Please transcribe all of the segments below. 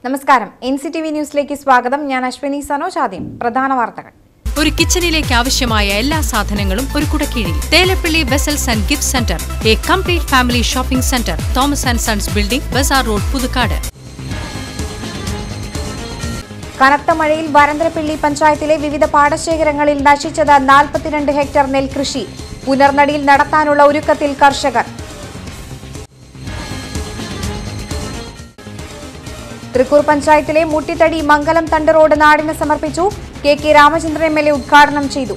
നമസ്കാരം N C T V ന്യൂസിലേക്ക് സ്വാഗതം ഞാൻ അശ്വിനി സനോജ് ആദ്യം പ്രധാന വാർത്തകൾ ഒരു കിച്ചണിലേക്ക് ആവശ്യമായ എല്ലാ സാധനങ്ങളും ഒരു കുടക്കീഴിൽ Thelappally vessels and gift centre a complete family shopping centre Thomas and Sons building bazaar road Puthukkad കനത്ത മഴയിൽ വരന്തരപ്പള്ളി പഞ്ചായത്തിലെ വിവിധ പാടശേഖരങ്ങളിൽ നശിച്ചത് നാൽപ്പത്തിരണ്ട് ഹെക്ടർ നെൽകൃഷി പുനർനടിയിൽ നടത്താനുള്ള ഒരുക്കത്തിൽ കർഷകർ തൃക്കൂർ പഞ്ചായത്തിലെ മുട്ടിത്തടി മംഗലം തണ്ട് റോഡ് നാടിന് സമർപ്പിച്ചു K K Ramachandran M L A ഉദ്ഘാടനം ചെയ്തു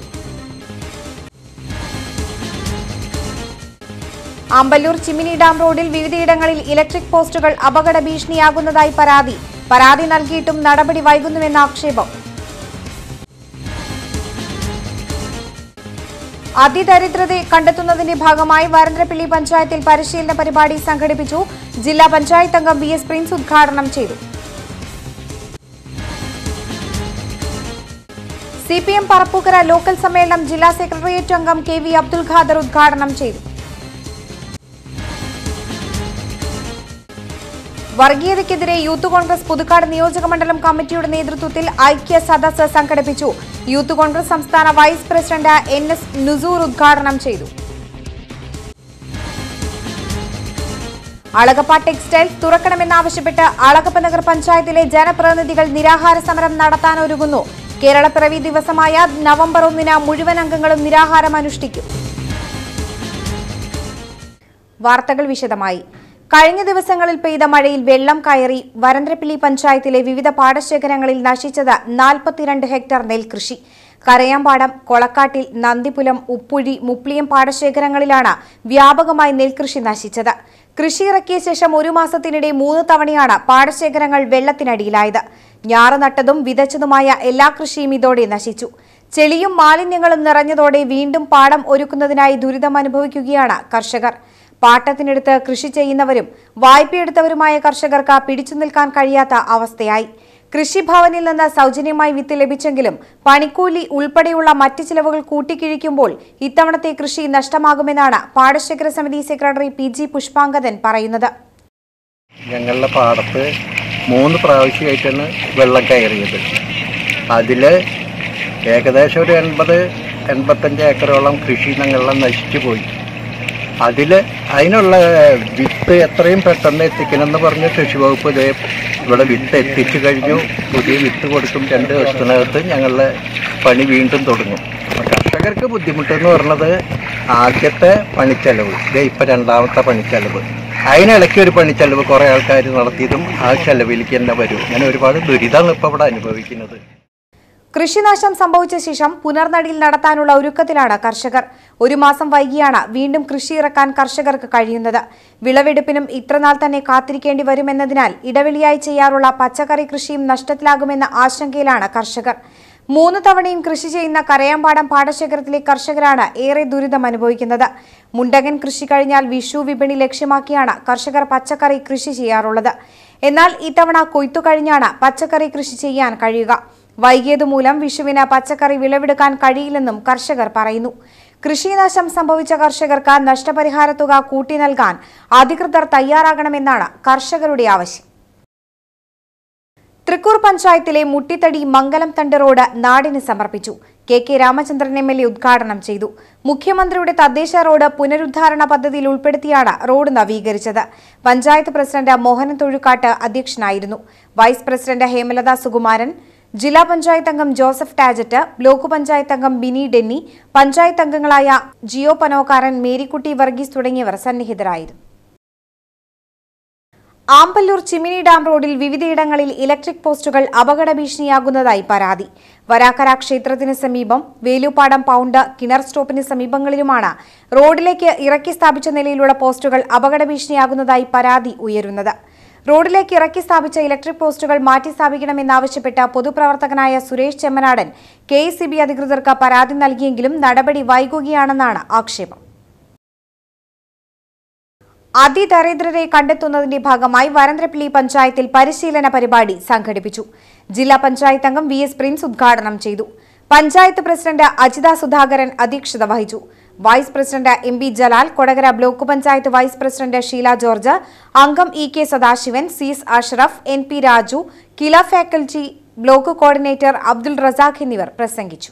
ആമ്പല്ലൂർ ചിമ്മിനി ഡാം റോഡിൽ വിവിധയിടങ്ങളിൽ ഇലക്ട്രിക് പോസ്റ്റുകൾ അപകട ഭീഷണിയാകുന്നതായി പരാതി പരാതി നൽകിയിട്ടും നടപടി വൈകുന്നുവെന്ന ആക്ഷേപം അതിദരിദ്രതയെ കണ്ടെത്തുന്നതിന്റെ ഭാഗമായി വരന്തരപ്പള്ളി പഞ്ചായത്തിൽ പരിശീലന പരിപാടി സംഘടിപ്പിച്ചു ജില്ലാ പഞ്ചായത്ത് അംഗം വി എസ് പ്രിൻസ് ഉദ്ഘാടനം ചെയ്തു C P M Parappukkara local സമ്മേളനം ജില്ലാ സെക്രട്ടേറിയറ്റ് അംഗം കെ വി അബ്ദുൽ ഖാദർ ഉദ്ഘാടനം ചെയ്തു വർഗീയതയ്ക്കെതിരെ യൂത്ത് കോൺഗ്രസ് പുതുക്കാട് നിയോജകമണ്ഡലം കമ്മിറ്റിയുടെ നേതൃത്വത്തിൽ ഐക്യ സദസ്സ് സംഘടിപ്പിച്ചു യൂത്ത് കോൺഗ്രസ് സംസ്ഥാന vice president N S Nusoor ഉദ്ഘാടനം ചെയ്തു അളഗപ്പ ടെക്സ്റ്റൈൽസ് തുറക്കണമെന്നാവശ്യപ്പെട്ട് അളഗപ്പ നഗർ പഞ്ചായത്തിലെ ജനപ്രതിനിധികൾ നിരാഹാര സമരം നടത്താനൊരുങ്ങുന്നു കേരളപ്പിറവി ദിവസമായ നവംബർ ഒന്നിന് മുഴുവൻ അംഗങ്ങളും നിരാഹാരം അനുഷ്ഠിക്കും വാർത്തകൾ വിശദമായി കഴിഞ്ഞ ദിവസങ്ങളിൽ പെയ്ത മഴയിൽ വെള്ളം കയറി വരന്തരപ്പിള്ളി പഞ്ചായത്തിലെ വിവിധ പാടശേഖരങ്ങളിൽ നശിച്ചത് നാൽപ്പത്തിരണ്ട് ഹെക്ടർ നെൽകൃഷി കരയാമ്പാടം കൊളക്കാട്ടിൽ നന്ദിപുലം ഉപ്പുഴി മുപ്ലിയം പാടശേഖരങ്ങളിലാണ് വ്യാപകമായി നെൽകൃഷി നശിച്ചത് കൃഷി ഇറക്കിയ ശേഷം ഒരു മാസത്തിനിടെ മൂന്ന് തവണയാണ് പാടശേഖരങ്ങൾ വെള്ളത്തിനടിയിലായത് ഞാറ് നട്ടതും വിതച്ചതുമായ എല്ലാ കൃഷിയും ഇതോടെ നശിച്ചു ചെളിയും മാലിന്യങ്ങളും നിറഞ്ഞതോടെ വീണ്ടും പാടം ഒരുക്കുന്നതിനായി ദുരിതമനുഭവിക്കുകയാണ് കർഷകർ പാട്ടത്തിനെടുത്ത് കൃഷി ചെയ്യുന്നവരും വായ്പയെടുത്തവരുമായ കർഷകർക്ക് പിടിച്ചു നിൽക്കാൻ കഴിയാത്ത അവസ്ഥയായി കൃഷിഭവനിൽ നിന്ന് സൗജന്യമായി വിത്ത് ലഭിച്ചെങ്കിലും പണിക്കൂലി ഉൾപ്പെടെയുള്ള മറ്റ് ചിലവുകൾ കൂട്ടിക്കിഴിക്കുമ്പോൾ ഇത്തവണത്തെ കൃഷി നഷ്ടമാകുമെന്നാണ് പാടശേഖര സമിതി സെക്രട്ടറി പി ജി പുഷ്പാങ്കദൻ പറയുന്നത് ഞങ്ങളുടെ പാടത്ത് മൂന്ന് പ്രാവശ്യമായിട്ടാണ് വെള്ളം കയറിയത് അതിൽ ഏകദേശം ഒരു എൺപത് എൺപത്തഞ്ച് ഏക്കറോളം കൃഷി ഞങ്ങളെല്ലാം നശിച്ചു പോയി അതിൽ അതിനുള്ള വിത്ത് എത്രയും പെട്ടെന്ന് എത്തിക്കണമെന്ന് പറഞ്ഞ് കൃഷി വകുപ്പ് ഇതേ ഇവിടെ വിത്ത് എത്തിച്ചു കഴിഞ്ഞു പുതിയ വിത്ത് കൊടുക്കും രണ്ട് ദിവസത്തിനകത്ത് ഞങ്ങളുടെ പണി വീണ്ടും തുടങ്ങും അപ്പോൾ കർഷകർക്ക് ബുദ്ധിമുട്ടെന്ന് പറഞ്ഞത് ആദ്യത്തെ പണിച്ചെലവ് ഇതേ ഇപ്പം രണ്ടാമത്തെ പണിച്ചെലവ് അതിനിടയ്ക്ക് ഒരു പണിച്ചെലവ് കുറേ ആൾക്കാർ നടത്തിയതും ആ ചെലവിലേക്ക് തന്നെ വരും അങ്ങനെ ഒരുപാട് ദുരിതമാണ് ഇപ്പോൾ ഇവിടെ അനുഭവിക്കുന്നത് കൃഷിനാശം സംഭവിച്ച ശേഷം പുനർനടിയിൽ നടത്താനുള്ള ഒരുക്കത്തിലാണ് കർഷകർ ഒരു മാസം വൈകിയാണ് വീണ്ടും കൃഷി ഇറക്കാൻ കർഷകർക്ക് കഴിയുന്നത് വിളവെടുപ്പിനും ഇത്രനാൾ തന്നെ കാത്തിരിക്കേണ്ടി വരുമെന്നതിനാൽ ഇടവിളിയായി ചെയ്യാറുള്ള പച്ചക്കറി കൃഷിയും നഷ്ടത്തിലാകുമെന്ന ആശങ്കയിലാണ് കർഷകർ മൂന്ന് തവണയും കൃഷി ചെയ്യുന്ന കരയാമ്പാടം പാടശേഖരത്തിലെ കർഷകരാണ് ഏറെ ദുരിതം അനുഭവിക്കുന്നത് മുണ്ടകൻ കൃഷി കഴിഞ്ഞാൽ വിഷു വിപണി ലക്ഷ്യമാക്കിയാണ് കർഷകർ പച്ചക്കറി കൃഷി ചെയ്യാറുള്ളത് എന്നാൽ ഇത്തവണ കൊയ്ത്തു കഴിഞ്ഞാണ് പച്ചക്കറി കൃഷി ചെയ്യാൻ കഴിയുക വൈകിയതുമൂലം വിഷുവിന് പച്ചക്കറി വിളവെടുക്കാൻ കഴിയില്ലെന്നും കർഷകർ പറയുന്നു കൃഷിനാശം സംഭവിച്ച കർഷകർക്ക് നഷ്ടപരിഹാര തുക കൂട്ടി നൽകാൻ അധികൃതർ തയ്യാറാകണമെന്നാണ് കർഷകരുടെ ആവശ്യം തൃക്കൂർ പഞ്ചായത്തിലെ മുട്ടിത്തടി മംഗലം തണ്ട് റോഡ് നാടിന് സമർപ്പിച്ചു K K Ramachandran M L A ഉദ്ഘാടനം ചെയ്തു മുഖ്യമന്ത്രിയുടെ തദ്ദേശ റോഡ് പുനരുദ്ധാരണ പദ്ധതിയിൽ ഉൾപ്പെടുത്തിയാണ് റോഡ് നവീകരിച്ചത് പഞ്ചായത്ത് പ്രസിഡന്റ് മോഹനൻ തൊഴുക്കാട്ട് അധ്യക്ഷനായിരുന്നു വൈസ് പ്രസിഡന്റ് ഹേമലത സുകുമാരൻ ജില്ലാ പഞ്ചായത്ത് അംഗം ജോസഫ് ടാജറ്റ് ബ്ലോക്ക് പഞ്ചായത്ത് അംഗം ബിനി ഡെന്നി പഞ്ചായത്ത് അംഗങ്ങളായ ജിയോ പനോക്കാരൻ മേരിക്കുട്ടി വർഗീസ് തുടങ്ങിയവർ സന്നിഹിതരായിരുന്നു ആമ്പല്ലൂർ ചിമിനി ഡാം റോഡിൽ വിവിധയിടങ്ങളിൽ ഇലക്ട്രിക് പോസ്റ്റുകൾ അപകട ഭീഷണിയാകുന്നതായി പരാതി വരാക്കര ക്ഷേത്രത്തിന് സമീപം വേലുപാടം പൗണ്ട് കിണർ സ്റ്റോപ്പിന് സമീപങ്ങളിലുമാണ് റോഡിലേക്ക് ഇറക്കി സ്ഥാപിച്ച നിലയിലുള്ള പോസ്റ്റുകൾ അപകട ഭീഷണിയാകുന്നതായി പരാതി ഉയരുന്നത് റോഡിലേക്ക് ഇറക്കി സ്ഥാപിച്ച ഇലക്ട്രിക് പോസ്റ്റുകൾ മാറ്റി സ്ഥാപിക്കണമെന്നാവശ്യപ്പെട്ട് പൊതുപ്രവർത്തകനായ സുരേഷ് ചെമ്മനാടൻ കെ അധികൃതർക്ക് പരാതി നൽകിയെങ്കിലും നടപടി വൈകുകയാണെന്നാണ് ആക്ഷേപം അതിദരിദ്രരെ കണ്ടെത്തുന്നതിന്റെ ഭാഗമായി വരന്തരപ്പള്ളി പഞ്ചായത്തിൽ പരിശീലന പരിപാടി സംഘടിപ്പിച്ചു ജില്ലാ പഞ്ചായത്ത് അംഗം വി എസ് പ്രിൻസ് ഉദ്ഘാടനം ചെയ്തു പഞ്ചായത്ത് പ്രസിഡന്റ് അജിത സുധാകരൻ അധ്യക്ഷത വഹിച്ചു vice president M P Jalal Kodakara block panchayat vice president Sheela George അംഗം ഇ കെ സദാശിവൻ സീസ് Ashraf N P Raju KILA faculty block coordinator Abdul Razak എന്നിവർ പ്രസംഗിച്ചു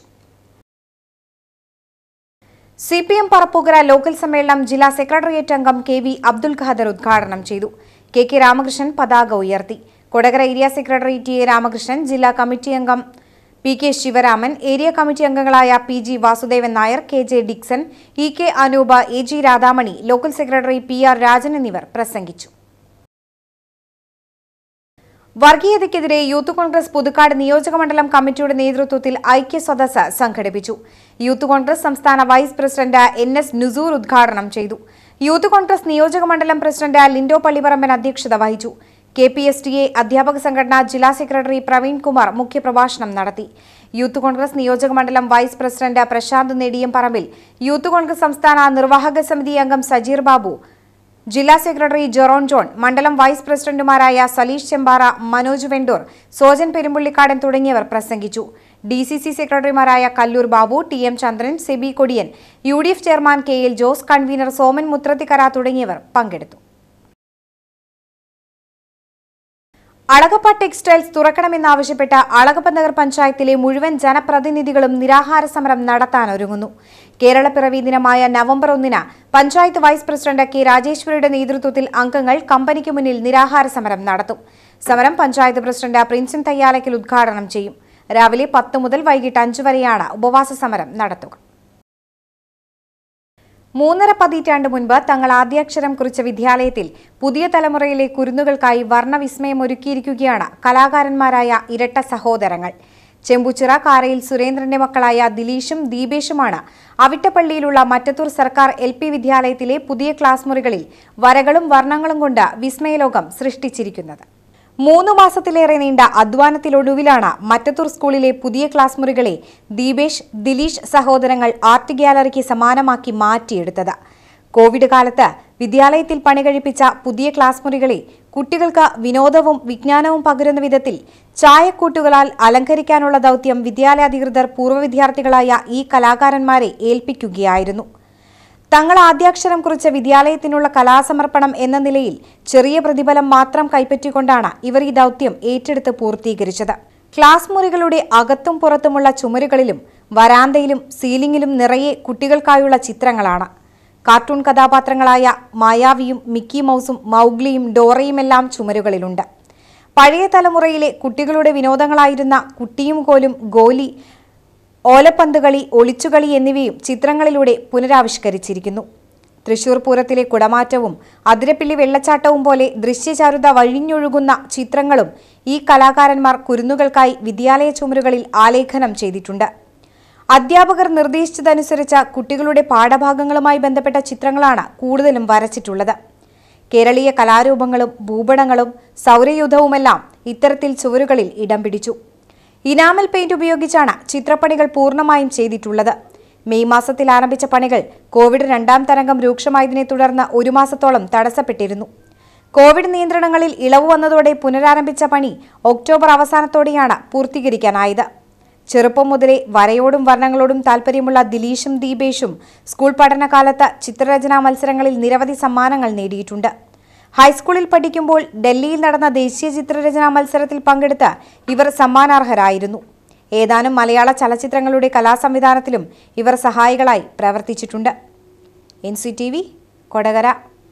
C P M Parappukara local സമ്മേളനം ജില്ലാ സെക്രട്ടേറിയറ്റ് അംഗം കെ വി അബ്ദുൽ ഖാദർ ഉദ്ഘാടനം ചെയ്തു കെ കെ രാമകൃഷ്ണൻ പതാക ഉയർത്തി Kodakara area secretary T A Ramakrishnan ജില്ലാ കമ്മിറ്റി അംഗം P K Sivaraman area committee അംഗങ്ങളായ P G Vasudevan Nair K J Dixon E K Anoopa A G Radhamani local secretary P R Rajan എന്നിവർ പ്രസംഗിച്ചു വർഗീയതയ്ക്കെതിരെ യൂത്ത് കോൺഗ്രസ് പുതുക്കാട് നിയോജകമണ്ഡലം കമ്മിറ്റിയുടെ നേതൃത്വത്തിൽ ഐക്യ സദസ്സ് സംഘടിപ്പിച്ചു യൂത്ത് കോൺഗ്രസ് സംസ്ഥാന vice president N S Nusoor ഉദ്ഘാടനം ചെയ്തു യൂത്ത് കോൺഗ്രസ് നിയോജകമണ്ഡലം പ്രസിഡന്റ് ലിൻഡോ പള്ളിപ്പറമ്പൻ അധ്യക്ഷത വഹിച്ചു K P S T A അധ്യാപക സംഘടന ജില്ലാ സെക്രട്ടറി പ്രവീൺ കുമാർ മുഖ്യപ്രഭാഷണം നടത്തി യൂത്ത് കോൺഗ്രസ് നിയോജകമണ്ഡലം vice president Prasanth Nediyamparambil youth Congress സംസ്ഥാന നിർവാഹക സമിതി അംഗം സജീർ ബാബു ജില്ലാ സെക്രട്ടറി ജെറോൺ ജോൺ മണ്ഡലം വൈസ് പ്രസിഡന്റുമാരായ സലീഷ് ചെമ്പാറ മനോജ് വെണ്ടൂർ സോജൻ പെരുമ്പുള്ളിക്കാടൻ തുടങ്ങിയവർ പ്രസംഗിച്ചു ഡി സി സി സെക്രട്ടറിമാരായ Kallur Babu T M Chandran Seby Kodiyan U D F chairman K L Jose convener Soman Muthrathikkara തുടങ്ങിയവർ പങ്കെടുത്തു അളഗപ്പ ടെക്സ്റ്റൈൽസ് തുറക്കണമെന്നാവശ്യപ്പെട്ട അളഗപ്പ നഗർ പഞ്ചായത്തിലെ മുഴുവൻ ജനപ്രതിനിധികളും നിരാഹാര സമരം നടത്താനൊരുങ്ങുന്നു കേരളപ്പിറവി ദിനമായ നവംബർ ഒന്നിന് പഞ്ചായത്ത് വൈസ് പ്രസിഡന്റ് കെ രാജേശ്വരിയുടെ നേതൃത്വത്തിൽ അംഗങ്ങൾ കമ്പനിക്ക് മുന്നിൽ നിരാഹാര സമരം നടത്തും സമരം പഞ്ചായത്ത് പ്രസിഡന്റ് പ്രിൻസൻ തയ്യാലക്കൽ ഉദ്ഘാടനം ചെയ്യും രാവിലെ പത്ത് മുതൽ വൈകിട്ട് അഞ്ചു വരെയാണ് ഉപവാസ സമരം നടത്തുക മൂന്നര പതിറ്റാണ്ട് മുൻപ് തങ്ങൾ ആദ്യാക്ഷരം കുറിച്ച വിദ്യാലയത്തിൽ പുതിയ തലമുറയിലെ കുരുന്നുകൾക്കായി വർണ്ണവിസ്മയം ഒരുക്കിയിരിക്കുകയാണ് കലാകാരന്മാരായ ഇരട്ട സഹോദരങ്ങൾ ചെമ്പുച്ചിറ കാരയിൽ സുരേന്ദ്രന്റെ മക്കളായ ദിലീഷും ദീപേഷുമാണ് അവിട്ടപ്പള്ളിയിലുള്ള മറ്റത്തൂർ സർക്കാർ എൽ പി വിദ്യാലയത്തിലെ പുതിയ ക്ലാസ് മുറികളിൽ വരകളും വർണ്ണങ്ങളും കൊണ്ട് വിസ്മയലോകം സൃഷ്ടിച്ചിരിക്കുന്നത് മൂന്ന് മാസത്തിലേറെ നീണ്ട അധ്വാനത്തിലൊടുവിലാണ് മറ്റത്തൂർ സ്കൂളിലെ പുതിയ ക്ലാസ് മുറികളെ ദീപേഷ് ദിലീഷ് സഹോദരങ്ങൾ ആർട്ട് ഗ്യാലറിക്ക് സമാനമാക്കി മാറ്റിയെടുത്തത് കോവിഡ് കാലത്ത് വിദ്യാലയത്തിൽ പണികഴിപ്പിച്ച പുതിയ ക്ലാസ് മുറികളെ കുട്ടികൾക്ക് വിനോദവും വിജ്ഞാനവും പകരുന്ന വിധത്തിൽ ചായക്കൂട്ടുകളാൽ അലങ്കരിക്കാനുള്ള ദൗത്യം വിദ്യാലയാധികൃതർ പൂർവ്വ വിദ്യാർത്ഥികളായ ഈ കലാകാരന്മാരെ ഏൽപ്പിക്കുകയായിരുന്നു തങ്ങൾ ആദ്യാക്ഷരം കുറിച്ച വിദ്യാലയത്തിനുള്ള കലാസമർപ്പണം എന്ന നിലയിൽ ചെറിയ പ്രതിഫലം മാത്രം കൈപ്പറ്റിക്കൊണ്ടാണ് ഇവർ ഈ ദൗത്യം ഏറ്റെടുത്ത് പൂർത്തീകരിച്ചത് ക്ലാസ് മുറികളുടെ അകത്തും പുറത്തുമുള്ള ചുമരുകളിലും വരാന്തയിലും സീലിംഗിലും നിറയെ കുട്ടികൾക്കായുള്ള ചിത്രങ്ങളാണ് കാർട്ടൂൺ കഥാപാത്രങ്ങളായ മായാവിയും മിക്കി മൗസും മൗഗ്ലിയും ഡോറയുമെല്ലാം ചുമരുകളിലുണ്ട് പഴയ തലമുറയിലെ കുട്ടികളുടെ വിനോദങ്ങളായിരുന്ന കുട്ടിയും കോലും ഗോലി ഓലപ്പന്തുകളി ഒളിച്ചുകളി എന്നിവയും ചിത്രങ്ങളിലൂടെ പുനരാവിഷ്കരിച്ചിരിക്കുന്നു തൃശൂർ പൂരത്തിലെ കുടമാറ്റവും അതിരപ്പിള്ളി വെള്ളച്ചാട്ടവും പോലെ ദൃശ്യചാരുത വഴിഞ്ഞൊഴുകുന്ന ചിത്രങ്ങളും ഈ കലാകാരന്മാർ കുരുന്നുകൾക്കായി വിദ്യാലയ ചുമരുകളിൽ ആലേഖനം ചെയ്തിട്ടുണ്ട് അധ്യാപകർ നിർദ്ദേശിച്ചതനുസരിച്ച് കുട്ടികളുടെ പാഠഭാഗങ്ങളുമായി ബന്ധപ്പെട്ട ചിത്രങ്ങളാണ് കൂടുതലും വരച്ചിട്ടുള്ളത് കേരളീയ കലാരൂപങ്ങളും ഭൂപടങ്ങളും സൗരയുധവുമെല്ലാം ഇത്തരത്തിൽ ചുവരുകളിൽ ഇടം പിടിച്ചു ഇനാമൽ പെയിന്റ് ഉപയോഗിച്ചാണ് ചിത്രപ്പണികൾ പൂർണ്ണമായും ചെയ്തിട്ടുള്ളത് മെയ് മാസത്തിൽ ആരംഭിച്ച പണികൾ കോവിഡ് രണ്ടാം തരംഗം രൂക്ഷമായതിനെ തുടർന്ന് ഒരു മാസത്തോളം തടസ്സപ്പെട്ടിരുന്നു കോവിഡ് നിയന്ത്രണങ്ങളിൽ ഇളവ് വന്നതോടെ പുനരാരംഭിച്ച പണി ഒക്ടോബർ അവസാനത്തോടെയാണ് പൂർത്തീകരിക്കാനായത് ചെറുപ്പം മുതലേ വരയോടും വർണ്ണങ്ങളോടും താൽപ്പര്യമുള്ള ദിലീഷും ദീപേഷും സ്കൂൾ പഠനകാലത്ത് ചിത്രരചനാ മത്സരങ്ങളിൽ നിരവധി സമ്മാനങ്ങൾ നേടിയിട്ടുണ്ട് ഹൈസ്കൂളിൽ പഠിക്കുമ്പോൾ ഡൽഹിയിൽ നടന്ന ദേശീയ ചിത്രരചനാ മത്സരത്തിൽ പങ്കെടുത്ത് ഇവർ സമ്മാനാർഹരായിരുന്നു ഏതാനും മലയാള ചലച്ചിത്രങ്ങളുടെ കലാസംവിധാനത്തിലും ഇവർ സഹായികളായി പ്രവർത്തിച്ചിട്ടുണ്ട് N C T V Kodakara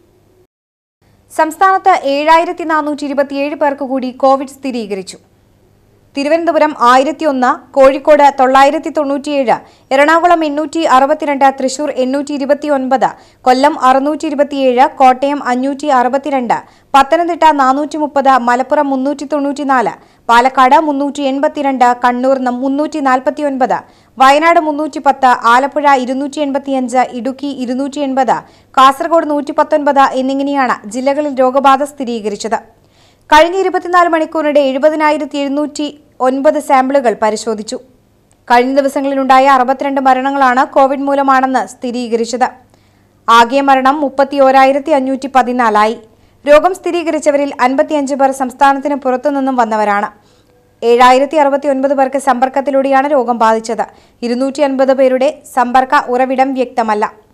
സംസ്ഥാനത്ത് ഏഴായിരത്തി നാനൂറ്റി ഇരുപത്തിയേഴ് പേർക്ക് കൂടി കോവിഡ് സ്ഥിരീകരിച്ചു തിരുവനന്തപുരം ആയിരത്തി ഒന്ന് കോഴിക്കോട് തൊള്ളായിരത്തി തൊണ്ണൂറ്റിയേഴ് എറണാകുളം എണ്ണൂറ്റി അറുപത്തിരണ്ട് തൃശൂർ എണ്ണൂറ്റി ഇരുപത്തി ഒൻപത് കൊല്ലം അറുന്നൂറ്റി ഇരുപത്തിയേഴ് കോട്ടയം അഞ്ഞൂറ്റി അറുപത്തിരണ്ട് പത്തനംതിട്ട നാനൂറ്റി മുപ്പത് മലപ്പുറം മുന്നൂറ്റി തൊണ്ണൂറ്റിനാല് പാലക്കാട് മുന്നൂറ്റി എൺപത്തിരണ്ട് കണ്ണൂർ ന- മുന്നൂറ്റി നാൽപ്പത്തി ഒൻപത് വയനാട് മുന്നൂറ്റി പത്ത് ആലപ്പുഴ ഇരുന്നൂറ്റി എൺപത്തിയഞ്ച് ഇടുക്കി ഇരുന്നൂറ്റി എൺപത് കാസർഗോഡ് നൂറ്റി പത്തൊൻപത് എന്നിങ്ങനെയാണ് ജില്ലകളിൽ രോഗബാധ സ്ഥിരീകരിച്ചത് കഴിഞ്ഞ ഇരുപത്തിനാല് മണിക്കൂറിനിടെ എഴുപതിനായിരത്തി എഴുന്നൂറ്റി ഒൻപത് സാമ്പിളുകൾ പരിശോധിച്ചു കഴിഞ്ഞ ദിവസങ്ങളിലുണ്ടായ അറുപത്തിരണ്ട് മരണങ്ങളാണ് കോവിഡ് മൂലമാണെന്ന് സ്ഥിരീകരിച്ചത് ആകെ മരണം മുപ്പത്തി ഓരായിരത്തി അഞ്ഞൂറ്റി പതിനാലായി രോഗം സ്ഥിരീകരിച്ചവരിൽ അൻപത്തിയഞ്ച് പേർ സംസ്ഥാനത്തിന് പുറത്തുനിന്നും വന്നവരാണ് ഏഴായിരത്തി അറുപത്തി ഒൻപത് പേർക്ക് സമ്പർക്കത്തിലൂടെയാണ് രോഗം ബാധിച്ചത് ഇരുന്നൂറ്റി അൻപത് പേരുടെ സമ്പർക്ക ഉറവിടം വ്യക്തമല്ല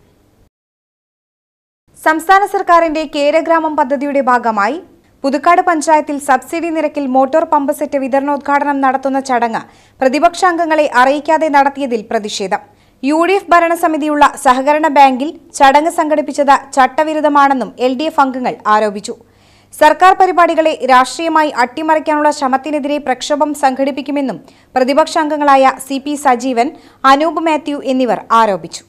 സംസ്ഥാന സർക്കാരിന്റെ കേരഗ്രാമം പദ്ധതിയുടെ ഭാഗമായി പുതുക്കാട് പഞ്ചായത്തിൽ സബ്സിഡി നിരക്കിൽ മോട്ടോർ പമ്പ് സെറ്റ് വിതരണോദ്ഘാടനം നടത്തുന്ന ചടങ്ങ് പ്രതിപക്ഷാംഗങ്ങളെ അറിയിക്കാതെ നടത്തിയതിൽ പ്രതിഷേധം യു ഡി എഫ് ഭരണസമിതിയുള്ള സഹകരണ ബാങ്കിൽ ചടങ്ങ് സംഘടിപ്പിച്ചത് ചട്ടവിരുദ്ധമാണെന്നും എൽ ഡി എഫ് അംഗങ്ങൾ ആരോപിച്ചു സർക്കാർ പരിപാടികളെ രാഷ്ട്രീയമായി അട്ടിമറിക്കാനുള്ള ശ്രമത്തിനെതിരെ പ്രക്ഷോഭം സംഘടിപ്പിക്കുമെന്നും പ്രതിപക്ഷാംഗങ്ങളായ C P Sajeevan Anoop Mathew എന്നിവർ ആരോപിച്ചു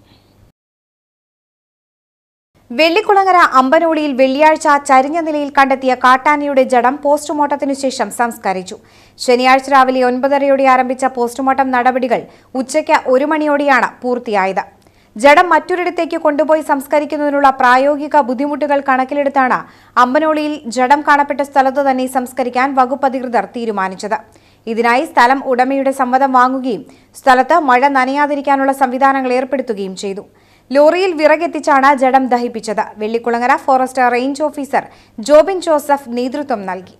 വെള്ളിക്കുളങ്ങര അമ്പനോളിയിൽ വെള്ളിയാഴ്ച ചരിഞ്ഞ നിലയിൽ കണ്ടെത്തിയ കാട്ടാനയുടെ ജഡം പോസ്റ്റ്മോർട്ടത്തിനു ശേഷം സംസ്കരിച്ചു ശനിയാഴ്ച രാവിലെ ഒൻപതരയോടെ ആരംഭിച്ച പോസ്റ്റ്മോർട്ടം നടപടികൾ ഉച്ചയ്ക്ക് ഒരു മണിയോടെയാണ് പൂർത്തിയായത് ജഡം മറ്റൊരിടത്തേക്ക് കൊണ്ടുപോയി സംസ്കരിക്കുന്നതിനുള്ള പ്രായോഗിക ബുദ്ധിമുട്ടുകൾ കണക്കിലെടുത്താണ് അമ്പനോളിയിൽ ജഡം കാണപ്പെട്ട സ്ഥലത്തു തന്നെ സംസ്കരിക്കാൻ വകുപ്പ് അധികൃതർ തീരുമാനിച്ചത് ഇതിനായി സ്ഥലം ഉടമയുടെ സമ്മതം വാങ്ങുകയും സ്ഥലത്ത് മഴ നനയാതിരിക്കാനുള്ള സംവിധാനങ്ങൾ ഏർപ്പെടുത്തുകയും ചെയ്തു ലോറിയിൽ വിറകെത്തിച്ചാണ് ജഡം ദഹിപ്പിച്ചത് Vellikulangara forest range officer Jobin Joseph നേതൃത്വം നൽകി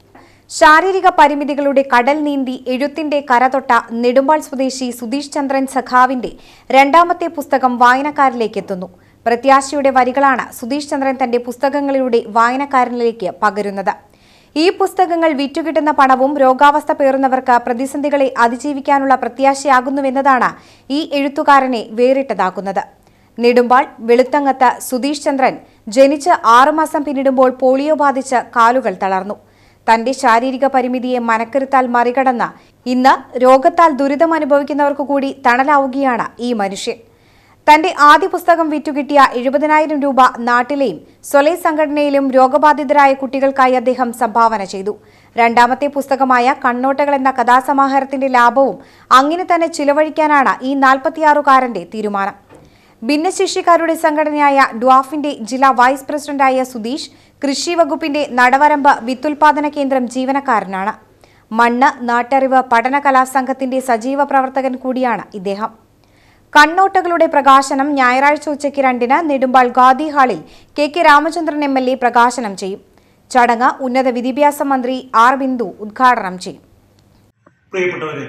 ശാരീരിക പരിമിതികളുടെ കടൽ നീന്തി എഴുത്തിന്റെ കരതൊട്ട നെടുമ്പാൾ സ്വദേശി സുധീഷ് ചന്ദ്രൻ സഖാവിന്റെ രണ്ടാമത്തെ പുസ്തകം വായനക്കാരിലേക്ക് എത്തുന്നു പ്രത്യാശയുടെ വരികളാണ് സുധീഷ് ചന്ദ്രൻ തന്റെ പുസ്തകങ്ങളിലൂടെ വായനക്കാരനിലേക്ക് പകരുന്നത് ഈ പുസ്തകങ്ങൾ വിറ്റുകിട്ടുന്ന പണവും രോഗാവസ്ഥ പേറുന്നവർക്ക് പ്രതിസന്ധികളെ അതിജീവിക്കാനുള്ള പ്രത്യാശയാകുന്നുവെന്നതാണ് ഈ എഴുത്തുകാരനെ വേറിട്ടതാക്കുന്നത് നെടുമ്പാൾ വെളുത്തങ്ങത്ത് സുധീഷ് ചന്ദ്രൻ ജനിച്ച് ആറുമാസം പിന്നിടുമ്പോൾ പോളിയോ ബാധിച്ച് കാലുകൾ തളർന്നു തന്റെ ശാരീരിക പരിമിതിയെ മനക്കരുത്താൽ മറികടന്ന് ഇന്ന് രോഗത്താൽ ദുരിതം അനുഭവിക്കുന്നവർക്കു കൂടി തണലാവുകയാണ് ഈ മനുഷ്യൻ തന്റെ ആദ്യ പുസ്തകം വിറ്റുകിട്ടിയ എഴുപതിനായിരം രൂപ നാട്ടിലെയും സ്വലേ സംഘടനയിലും രോഗബാധിതരായ കുട്ടികൾക്കായി അദ്ദേഹം സംഭാവന ചെയ്തു രണ്ടാമത്തെ പുസ്തകമായ കണ്ണോട്ടകൾ എന്ന കഥാസമാഹാരത്തിന്റെ ലാഭവും അങ്ങനെ തന്നെ ചിലവഴിക്കാനാണ് ഈ നാൽപ്പത്തിയാറുകാരന്റെ തീരുമാനം ഭിന്നശേഷിക്കാരുടെ സംഘടനയായ ഡ്വാഫിന്റെ ജില്ലാ വൈസ് പ്രസിഡന്റായ സുധീഷ് കൃഷി വകുപ്പിന്റെ നടവരമ്പ് വിത്തുൽപാദന കേന്ദ്രം ജീവനക്കാരനാണ് മണ്ണ് നാട്ടറിവ് പഠന കലാസംഘത്തിന്റെ സജീവ പ്രവർത്തകൻ കൂടിയാണ് ഇദ്ദേഹം കണ്ണോട്ടകളുടെ പ്രകാശനം ഞായറാഴ്ച ഉച്ചയ്ക്ക് രണ്ടിന് നെടുമ്പാൾ ഗാന്ധി ഹാളിൽ K K Ramachandran M L A പ്രകാശനം ചെയ്യും ചടങ്ങ് ഉന്നത വിദ്യാഭ്യാസ മന്ത്രി ആർ ബിന്ദു ഉദ്ഘാടനം ചെയ്യും പ്രിയപ്പെട്ടവരെ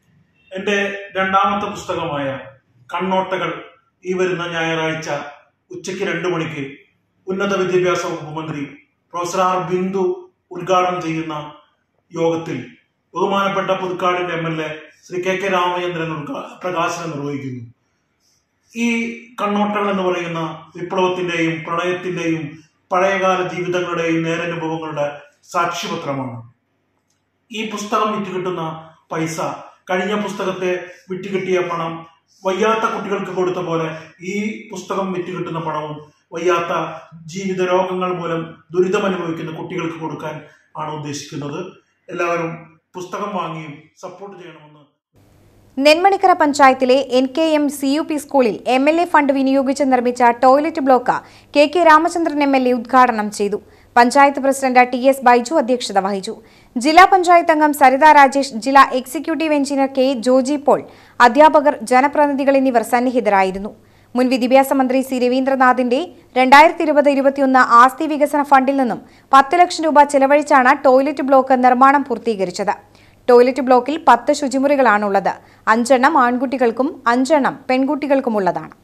എൻ്റെ രണ്ടാമത്തെ പുസ്തകമായ കണ്ണോട്ടകൾ ഈ വരുന്ന ഞായറാഴ്ച ഉച്ചയ്ക്ക് രണ്ടു മണിക്ക് ഉന്നത വിദ്യാഭ്യാസ വകുപ്പ് മന്ത്രി പ്രൊഫസർ ആർ ബിന്ദു ഉദ്ഘാടനം ചെയ്യുന്ന യോഗത്തിൽ ബഹുമാനപ്പെട്ട പുതുക്കാടിന്റെ M L A Shri K K Ramachandran ഉദ്ഘാ- പ്രകാശനം നിർവഹിക്കുന്നു ഈ കണ്ണോട്ടങ്ങൾ എന്ന് പറയുന്ന വിപ്ലവത്തിന്റെയും പ്രണയത്തിന്റെയും പഴയകാല ജീവിതങ്ങളുടെയും നേരനുഭവങ്ങളുടെ സാക്ഷ്യപത്രമാണ് ഈ പുസ്തകം വിറ്റുകിട്ടുന്ന പൈസ കഴിഞ്ഞ പുസ്തകത്തെ വിറ്റുകിട്ടിയ പണം വയ്യാത്ത കുട്ടികൾക്ക് കൊടുത്ത പോലെ ഈ പുസ്തകം വിറ്റുകിട്ടുന്ന പണവും വയ്യാത്ത ജീവിത രോഗങ്ങൾ മൂലം ദുരിതമനുഭവിക്കുന്ന കുട്ടികൾക്ക് കൊടുക്കാൻ ആണ് ഉദ്ദേശിക്കുന്നത് എല്ലാവരും പുസ്തകം വാങ്ങിയും സപ്പോർട്ട് ചെയ്യണമെന്ന് നെന്മണിക്കര പഞ്ചായത്തിലെ N K M C U P സ്കൂളിൽ എം എൽ എ ഫണ്ട് വിനിയോഗിച്ച് നിർമ്മിച്ച toilet block K K Ramachandran M L A ഉദ്ഘാടനം ചെയ്തു panchayat president T S Baiju അധ്യക്ഷത വഹിച്ചു ജില്ലാ പഞ്ചായത്ത് അംഗം സരിത രാജേഷ് ജില്ലാ executive engineer K Joji Paul അധ്യാപകർ ജനപ്രതിനിധികൾ എന്നിവർ സന്നിഹിതരായിരുന്നു മുൻ വിദ്യാഭ്യാസ മന്ത്രി സി രവീന്ദ്രനാഥിന്റെ രണ്ടായിരത്തി ഇരുപത് ഇരുപത്തിയൊന്ന് ആസ്തി വികസന ഫണ്ടിൽ നിന്നും പത്ത് ലക്ഷം രൂപ ചെലവഴിച്ചാണ് ടോയ്ലറ്റ് ബ്ലോക്ക് നിർമ്മാണം പൂർത്തീകരിച്ചത് ടോയ്ലറ്റ് ബ്ലോക്കിൽ പത്ത് ശുചിമുറികളാണുള്ളത് അഞ്ചെണ്ണം ആൺകുട്ടികൾക്കും അഞ്ചെണ്ണം പെൺകുട്ടികൾക്കുമുള്ളതാണ്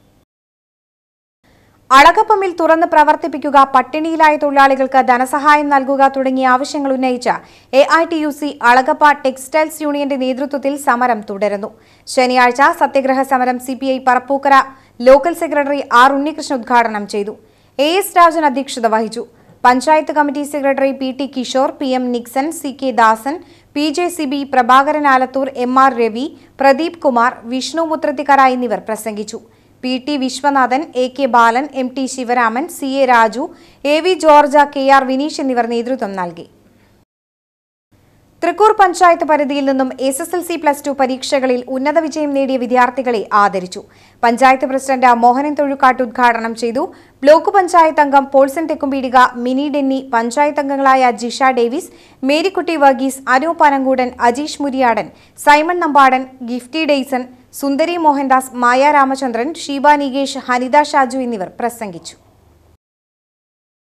അളകപ്പമിൽ തുറന്ന് പ്രവർത്തിപ്പിക്കുക പട്ടിണിയിലായ തൊഴിലാളികൾക്ക് ധനസഹായം നൽകുക തുടങ്ങിയ ആവശ്യങ്ങൾ ഉന്നയിച്ച A I T U C Alagappa textiles യൂണിയന്റെ നേതൃത്വത്തിൽ സമരം തുടരുന്നു ശനിയാഴ്ച സത്യഗ്രഹ സമരം C P I Parappookkara local secretary R Unnikrishnan ഉദ്ഘാടനം ചെയ്തു എ എസ് രാജൻ അധ്യക്ഷത വഹിച്ചു panchayat committee secretary P T Kishore P M Nixon C K Dasan P J Sibi Prabhakaran Alathur M R Ravi Pradeep Kumar Vishnu Muthrathikkara എന്നിവർ പ്രസംഗിച്ചു P T Viswanathan A K Balan M T Sivaraman C A Raju A V George K R Vineesh എന്നിവർ നേതൃത്വം നൽകി തൃക്കൂർ പഞ്ചായത്ത് പരിധിയിൽ നിന്നും S S L C plus two പരീക്ഷകളിൽ ഉന്നത വിജയം നേടിയ വിദ്യാർത്ഥികളെ ആദരിച്ചു പഞ്ചായത്ത് പ്രസിഡന്റ് മോഹനൻ തൊഴുക്കാട്ട് ഉദ്ഘാടനം ചെയ്തു ബ്ലോക്ക് പഞ്ചായത്ത് അംഗം പോൾസൺ തെക്കുംപീടിക മിനി ഡെന്നി പഞ്ചായത്ത് അംഗങ്ങളായ ജിഷ ഡേവിസ് മേരിക്കുട്ടി വർഗീസ് അനു പനങ്കൂടൻ അജീഷ് മുരിയാടൻ സൈമൺ നമ്പാടൻ ഗിഫ്റ്റി ഡെയ്സൺ സുന്ദരി മോഹൻദാസ് മായ രാമചന്ദ്രൻ ഷീബ നികേഷ് ഹനിത ഷാജു എന്നിവർ പ്രസംഗിച്ചു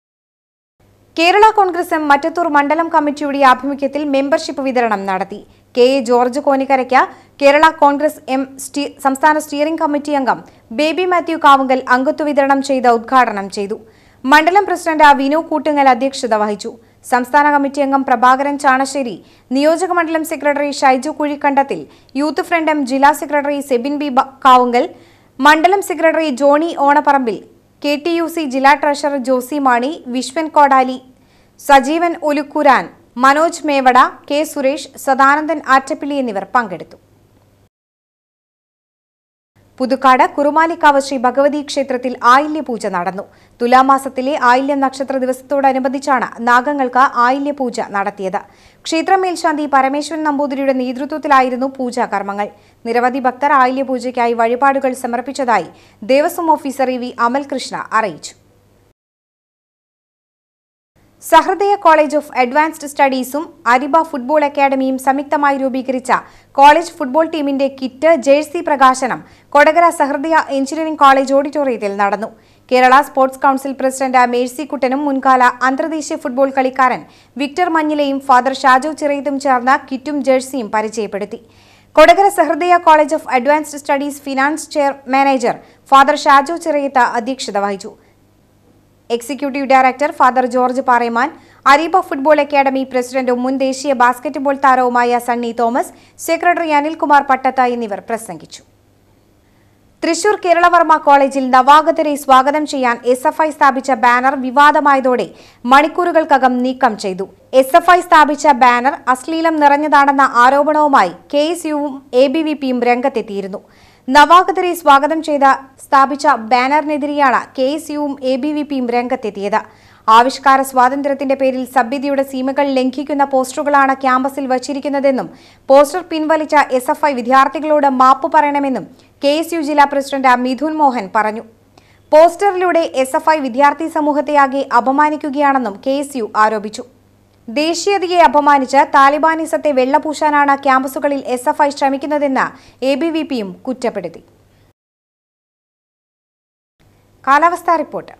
കേരള കോൺഗ്രസ് എം മറ്റത്തൂർ മണ്ഡലം കമ്മിറ്റിയുടെ ആഭിമുഖ്യത്തിൽ മെമ്പർഷിപ്പ് വിതരണം നടത്തി കെ എ ജോർജ് കോനിക്കരയ്ക്ക് കേരള കോൺഗ്രസ് എം സ്റ്റീ- സംസ്ഥാന സ്റ്റിയറിംഗ് കമ്മിറ്റി അംഗം ബേബി മാത്യു കാവുങ്കൽ അംഗത്വ വിതരണം ചെയ്ത് ഉദ്ഘാടനം ചെയ്തു മണ്ഡലം പ്രസിഡന്റ് വിനു കൂട്ടുങ്ങൽ അധ്യക്ഷത വഹിച്ചു സംസ്ഥാന കമ്മിറ്റി അംഗം പ്രഭാകരൻ ചാണശ്ശേരി നിയോജക മണ്ഡലം secretary Shaiju Kuzhikandathil youth front M ജില്ലാ സെക്രട്ടറി സെബിൻ ബി ബ- കാവുങ്കൽ മണ്ഡലം secretary Johny Onapparambil K T U C ജില്ലാ ട്രഷറർ ജോസി മാണി വിശ്വൻ കോടാലി സജീവൻ ഒലുക്കുരാൻ മനോജ് മേവട കെ സുരേഷ് സദാനന്ദൻ ആറ്റപ്പിള്ളി എന്നിവർ പങ്കെടുത്തു പുതുക്കാട് കുറുമാലിക്കാവ് ശ്രീ ഭഗവതി ക്ഷേത്രത്തിൽ ആയില്യപൂജ നടന്നു തുലാമാസത്തിലെ ആയില്യ നക്ഷത്ര ദിവസത്തോടനുബന്ധിച്ചാണ് നാഗങ്ങൾക്ക് ആയില്യപൂജ നടത്തിയത് ക്ഷേത്രം മേൽശാന്തി പരമേശ്വരൻ നമ്പൂതിരിയുടെ നേതൃത്വത്തിലായിരുന്നു പൂജാ കർമ്മങ്ങൾ നിരവധി ഭക്തർ ആയില്യപൂജയ്ക്കായി വഴിപാടുകൾ സമർപ്പിച്ചതായി Devaswom officer E V Amalkrishna അറിയിച്ചു സഹൃദയ കോളേജ് ഓഫ് അഡ്വാൻസ്ഡ് സ്റ്റഡീസും അരിബ ഫുട്ബോൾ അക്കാദമിയും സംയുക്തമായി രൂപീകരിച്ച കോളേജ് ഫുട്ബോൾ ടീമിന്റെ കിറ്റ് ജേഴ്സി പ്രകാശനം കൊടകര സഹൃദയ എഞ്ചിനീയറിംഗ് കോളേജ് ഓഡിറ്റോറിയത്തിൽ നടന്നു കേരള സ്പോർട്സ് കൌൺസിൽ പ്രസിഡന്റ് മേഴ്സിക്കുട്ടനും മുൻകാല അന്തർദേശീയ ഫുട്ബോൾ കളിക്കാരൻ വിക്ടർ മഞ്ഞിലയും ഫാദർ ഷാജു ചിറയത്തും ചേർന്ന കിറ്റും ജേഴ്സിയും പരിചയപ്പെടുത്തി Kodakara Sahrudaya college of advanced studies finance chair manager father Shaju Chirayath അധ്യക്ഷത വഹിച്ചു executive director father George പാറേമാൻ അരീബ football academy പ്രസിഡന്റും മുൻ ദേശീയ ബാസ്കറ്റ്ബോൾ താരവുമായ സണ്ണി തോമസ് സെക്രട്ടറി അനിൽകുമാർ പട്ടത്ത എന്നിവർ പ്രസംഗിച്ചു തൃശൂർ കേരളവർമ്മ കോളേജിൽ നവാഗതരെ സ്വാഗതം ചെയ്യാൻ എസ് എഫ് ഐ സ്ഥാപിച്ച ബാനർ വിവാദമായതോടെ മണിക്കൂറുകൾക്കകം നീക്കം ചെയ്തു എസ് എഫ് ഐ സ്ഥാപിച്ച ബാനർ അശ്ലീലം നിറഞ്ഞതാണെന്ന ആരോപണവുമായി കെ എസ് യുവും എ ബി വി പിയും രംഗത്തെത്തിയിരുന്നു നവാഗതരെ സ്വാഗതം ചെയ്ത സ്ഥാപിച്ച ബാനറിനെതിരെയാണ് കെ എസ് യുവും എ ബി വി പിയും രംഗത്തെത്തിയത് ആവിഷ്കാര സ്വാതന്ത്ര്യത്തിന്റെ പേരിൽ സഭ്യതയുടെ സീമകൾ ലംഘിക്കുന്ന പോസ്റ്ററുകളാണ് ക്യാമ്പസിൽ വച്ചിരിക്കുന്നതെന്നും പോസ്റ്റർ പിൻവലിച്ച എസ് എഫ് ഐ വിദ്യാർത്ഥികളോട് മാപ്പ് പറയണമെന്നും കെ എസ് യു ജില്ലാ പ്രസിഡന്റ് മിഥുൻ മോഹൻ പറഞ്ഞു പോസ്റ്ററിലൂടെ എസ് എഫ് ഐ വിദ്യാർത്ഥി സമൂഹത്തെയാകെ അപമാനിക്കുകയാണെന്നും കെ എസ് യു ആരോപിച്ചു ദേശീയതയെ അപമാനിച്ച് താലിബാനിസത്തെ വെള്ളപൂശാനാണ് ക്യാമ്പസുകളിൽ എസ് എഫ് ഐ ശ്രമിക്കുന്നതെന്ന് എ ബി വി പിയും കുറ്റപ്പെടുത്തി കാലാവസ്ഥാ റിപ്പോർട്ട്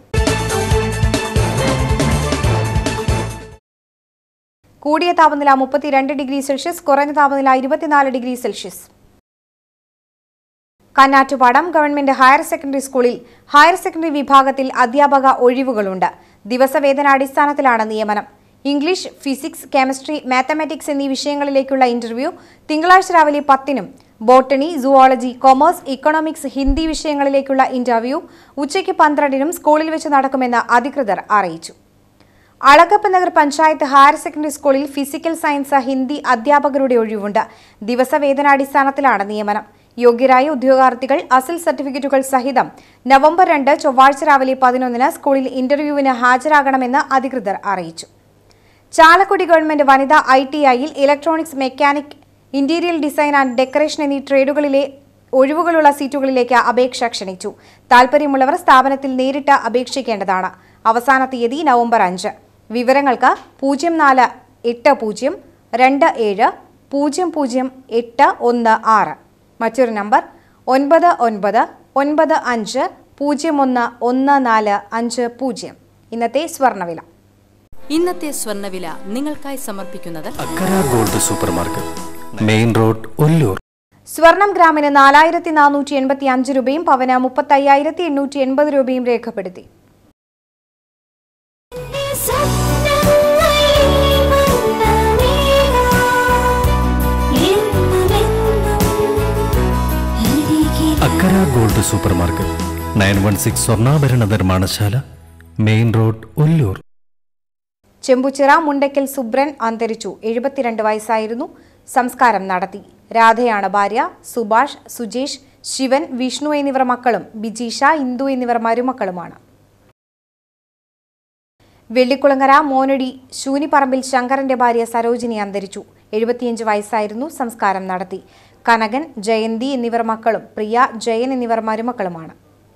കൂടിയ താപനില മുപ്പത്തിരണ്ട് ഡിഗ്രി സെൽഷ്യസ് കുറഞ്ഞ താപനില ഇരുപത്തിനാല് degree Celsius Kannattupadam government higher secondary സ്കൂളിൽ ഹയർ സെക്കൻഡറി വിഭാഗത്തിൽ അധ്യാപക ഒഴിവുകളുണ്ട് ദിവസവേതനാടിസ്ഥാനത്തിലാണ് നിയമനം ഇംഗ്ലീഷ് ഫിസിക്സ് കെമിസ്ട്രി മാത്തമാറ്റിക്സ് എന്നീ വിഷയങ്ങളിലേക്കുള്ള ഇന്റർവ്യൂ തിങ്കളാഴ്ച രാവിലെ പത്തിനും botany zoology commerce economics Hindi വിഷയങ്ങളിലേക്കുള്ള ഇന്റർവ്യൂ ഉച്ചയ്ക്ക് പന്ത്രണ്ടിനും സ്കൂളിൽ വെച്ച് നടക്കുമെന്ന് അധികൃതർ അറിയിച്ചു അളകപ്പ് നഗർ പഞ്ചായത്ത് ഹയർ സെക്കൻഡറി സ്കൂളിൽ ഫിസിക്കൽ സയൻസ് ഹിന്ദി അധ്യാപകരുടെ ഒഴിവുണ്ട് ദിവസവേതനാടിസ്ഥാനത്തിലാണ് നിയമനം യോഗ്യരായ ഉദ്യോഗാർത്ഥികൾ അസൽ സർട്ടിഫിക്കറ്റുകൾ സഹിതം നവംബർ രണ്ട് ചൊവ്വാഴ്ച രാവിലെ പതിനൊന്നിന് സ്കൂളിൽ ഇന്റർവ്യൂവിന് ഹാജരാകണമെന്ന് അധികൃതർ അറിയിച്ചു ചാലക്കുടി ഗവൺമെന്റ് വനിതാ ഐ ടി ഐയിൽ electronics mechanic interior design and decoration എന്നീ ട്രേഡുകളിലെ ഒഴിവുകളുള്ള സീറ്റുകളിലേക്ക് അപേക്ഷ ക്ഷണിച്ചു താൽപ്പര്യമുള്ളവർ സ്ഥാപനത്തിൽ നേരിട്ട് അപേക്ഷിക്കേണ്ടതാണ് അവസാന തീയതി നവംബർ അഞ്ച് വിവരങ്ങൾക്ക് പൂജ്യം നാല് എട്ട് പൂജ്യം രണ്ട് ഏഴ് പൂജ്യം പൂജ്യം എട്ട് ഒന്ന് ആറ് മറ്റൊരു നമ്പർ ഒൻപത് ഒൻപത് ഒൻപത് അഞ്ച് പൂജ്യം ഒന്ന് ഒന്ന് നാല് അഞ്ച് പൂജ്യം ഇന്നത്തെ സ്വർണ്ണവില ഇന്നത്തെ സ്വർണ്ണവില നിങ്ങൾക്കായി സമർപ്പിക്കുന്നത് Akkara gold supermarket main road Ollur സ്വർണം ഗ്രാമിന് നാലായിരത്തി നാനൂറ്റി എൺപത്തി അഞ്ച് രൂപയും പവന് മുപ്പത്തയ്യായിരത്തി എണ്ണൂറ്റി എൺപത് രൂപയും രേഖപ്പെടുത്തി Akkara gold supermarket nine one six സ്വർണ്ണാഭരണ നിർമ്മാണശാല മെയിൻ റോഡ് ഒല്ലൂർ ചെമ്പുച്ചിറ മുണ്ടയ്ക്കൽ സുബ്രൻ അന്തരിച്ചു എഴുപത്തിരണ്ട് വയസ്സായിരുന്നു സംസ്കാരം നടത്തി രാധയാണ് ഭാര്യ സുഭാഷ് സുജേഷ് ശിവൻ വിഷ്ണു എന്നിവർ മക്കളും ബിജീഷ ഇന്ദു എന്നിവർ മരുമക്കളുമാണ് വെള്ളിക്കുളങ്ങര മോനടി ശൂനിപ്പറമ്പിൽ ശങ്കരന്റെ ഭാര്യ സരോജിനി അന്തരിച്ചു എഴുപത്തിയഞ്ച് വയസ്സായിരുന്നു സംസ്കാരം നടത്തി കനകൻ ജയന്തി എന്നിവർ മക്കളും പ്രിയ ജയൻ എന്നിവർ മരുമക്കളുമാണ്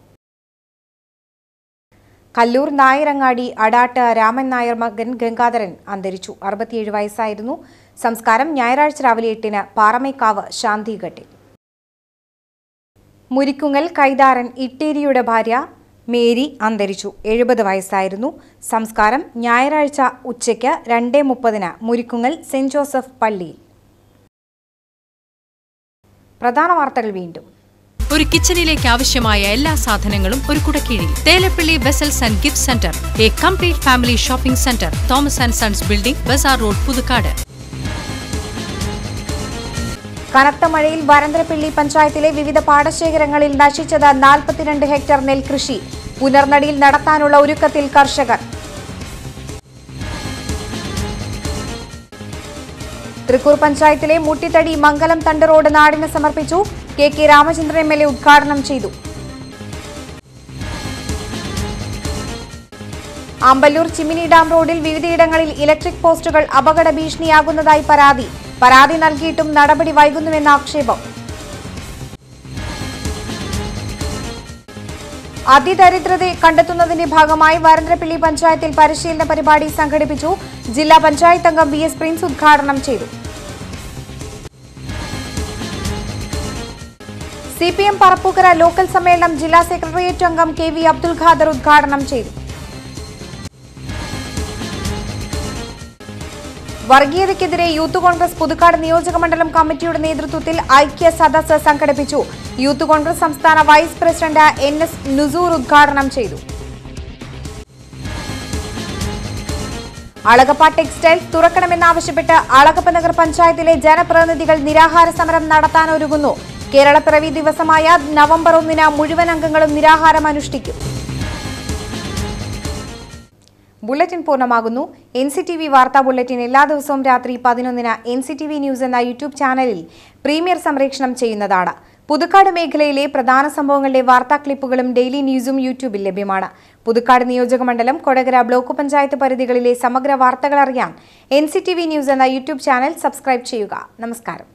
കല്ലൂർ നായരങ്ങാടി അടാട്ട് രാമൻ നായർ മകൻ ഗംഗാധരൻ അന്തരിച്ചു അറുപത്തിയേഴ് വയസ്സായിരുന്നു സംസ്കാരം ഞായറാഴ്ച രാവിലെ എട്ടിന് പാറമേക്കാവ് ശാന്തിഘട്ടിൽ മുരിക്കുങ്ങൽ കൈതാരൻ ഇട്ടേരിയുടെ ഭാര്യ മേരി അന്തരിച്ചു എഴുപത് വയസ്സായിരുന്നു സംസ്കാരം ഞായറാഴ്ച ഉച്ചയ്ക്ക് രണ്ടേ മുപ്പതിന് മുരിക്കുങ്ങൽ സെന്റ് ജോസഫ് പള്ളിയിൽ പ്രധാന വാർത്തകൾ വീണ്ടും ഒരു കിച്ചണിലേക്ക് ആവശ്യമായ എല്ലാ സാധനങ്ങളും ഒരു കുടക്കീഴിൽ Thelappally vessels and gift centre a complete family shopping centre Thomas and Sons building bazaar road Puthukkad കനത്ത മഴയിൽ വരന്തരപ്പിള്ളി പഞ്ചായത്തിലെ വിവിധ പാടശേഖരങ്ങളിൽ നശിച്ചത് നാൽപ്പത്തിരണ്ട് ഹെക്ടർ നെൽകൃഷി പുനർനടിയിൽ നടത്താനുള്ള ഒരുക്കത്തിൽ കർഷകർ തൃക്കൂർ പഞ്ചായത്തിലെ മുട്ടിത്തടി മംഗലം തണ്ട് റോഡ് നാടിന് സമർപ്പിച്ചു K K Ramachandran M L A ഉദ്ഘാടനം ചെയ്തു ആമ്പല്ലൂർ ചിമിനി ഡാം റോഡിൽ വിവിധയിടങ്ങളിൽ ഇലക്ട്രിക് പോസ്റ്റുകൾ അപകട ഭീഷണിയാകുന്നതായി പരാതി പരാതി നൽകിയിട്ടും നടപടി വൈകുന്നുവെന്ന ആക്ഷേപം അതിദരിദ്രതയെ കണ്ടെത്തുന്നതിന്റെ ഭാഗമായി വരന്തരപ്പിള്ളി പഞ്ചായത്തിൽ പരിശീലന പരിപാടി സംഘടിപ്പിച്ചു ജില്ലാ പഞ്ചായത്ത് അംഗം വി എസ് പ്രിൻസ് ഉദ്ഘാടനം ചെയ്തു C P M Parappukkara local സമ്മേളനം ജില്ലാ സെക്രട്ടേറിയറ്റ് അംഗം കെ വി അബ്ദുൽ ഖാദർ ഉദ്ഘാടനം ചെയ്തു വർഗീയതയ്ക്കെതിരെ യൂത്ത് കോൺഗ്രസ് പുതുക്കാട് നിയോജക മണ്ഡലം കമ്മിറ്റിയുടെ നേതൃത്വത്തിൽ ഐക്യ സദസ്സ് സംഘടിപ്പിച്ചു യൂത്ത് കോൺഗ്രസ് സംസ്ഥാന vice president N S Nusoor ഉദ്ഘാടനം ചെയ്തു അളഗപ്പ ടെക്സ്റ്റൈൽസ് തുറക്കണമെന്നാവശ്യപ്പെട്ട് അളഗപ്പ നഗർ പഞ്ചായത്തിലെ ജനപ്രതിനിധികൾ നിരാഹാര സമരം നടത്താനൊരുങ്ങുന്നു കേരളപ്പിറവി ദിവസമായ നവംബർ ഒന്നിന് മുഴുവൻ അംഗങ്ങളും നിരാഹാരം അനുഷ്ഠിക്കും ബുള്ളറ്റിൻ പൂർണ്ണമാകുന്നു എൻ സി ടി വി വാർത്താ ബുള്ളറ്റിൻ എല്ലാ ദിവസവും രാത്രി പതിനൊന്നിന് N C T V news എന്ന യൂട്യൂബ് ചാനലിൽ പ്രീമിയർ സംപ്രേഷണം ചെയ്യുന്നതാണ് പുതുക്കാട് മേഖലയിലെ പ്രധാന സംഭവങ്ങളുടെ വാർത്താ ക്ലിപ്പുകളും ഡെയിലി ന്യൂസും യൂട്യൂബിൽ ലഭ്യമാണ് പുതുക്കാട് നിയോജകമണ്ഡലം കൊടകര ബ്ലോക്ക് പഞ്ചായത്ത് പരിധികളിലെ സമഗ്ര വാർത്തകൾ അറിയാൻ N C T V news എന്ന യൂട്യൂബ് ചാനൽ സബ്സ്ക്രൈബ് ചെയ്യുക നമസ്കാരം